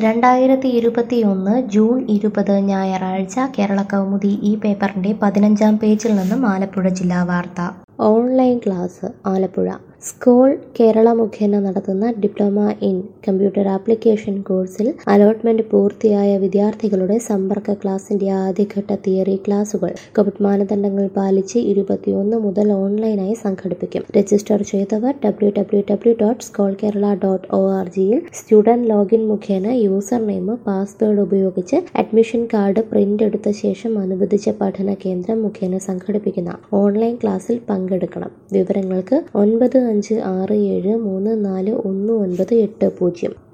രണ്ടായിരത്തി ഇരുപത്തിയൊന്ന് ജൂൺ ഇരുപത് ഞായറാഴ്ച കേരളകൗമുദി ഈ പേപ്പറിന്റെ പതിനഞ്ചാം പേജിൽ നിന്നും ആലപ്പുഴ ജില്ലാ വാർത്ത online class Alappuzha school Kerala മുഖേന നടത്തുന്ന ഡിപ്ലോമ ഇൻ കമ്പ്യൂട്ടർ ആപ്ലിക്കേഷൻ കോഴ്സിൽ അലോട്ട്മെന്റ് പൂർത്തിയായ വിദ്യാർത്ഥികളുടെ സമ്പർക്ക ക്ലാസിന്റെ ആദ്യഘട്ട തിയറി ക്ലാസുകൾ കോവിഡ് മാനദണ്ഡങ്ങൾ പാലിച്ച് ഇരുപത്തിയൊന്ന് മുതൽ ഓൺലൈനായി സംഘടിപ്പിക്കും രജിസ്റ്റർ ചെയ്തവർ W W W dot Scole Kerala dot O R ജിയിൽ സ്റ്റുഡന്റ് ലോഗിൻ മുഖേന യൂസർ നെയിം പാസ്വേഡ് ഉപയോഗിച്ച് അഡ്മിഷൻ കാർഡ് പ്രിന്റ് എടുത്ത ശേഷം അനുവദിച്ച പഠന കേന്ദ്രം മുഖേന സംഘടിപ്പിക്കുന്ന ഓൺലൈൻ ക്ലാസ്സിൽ പങ്കെടുക്കണം വിവരങ്ങൾക്ക് ഒൻപത് അഞ്ച് ആറ് ഏഴ് മൂന്ന് നാല് ഒന്ന് ഒൻപത് എട്ട് പൂജ്യം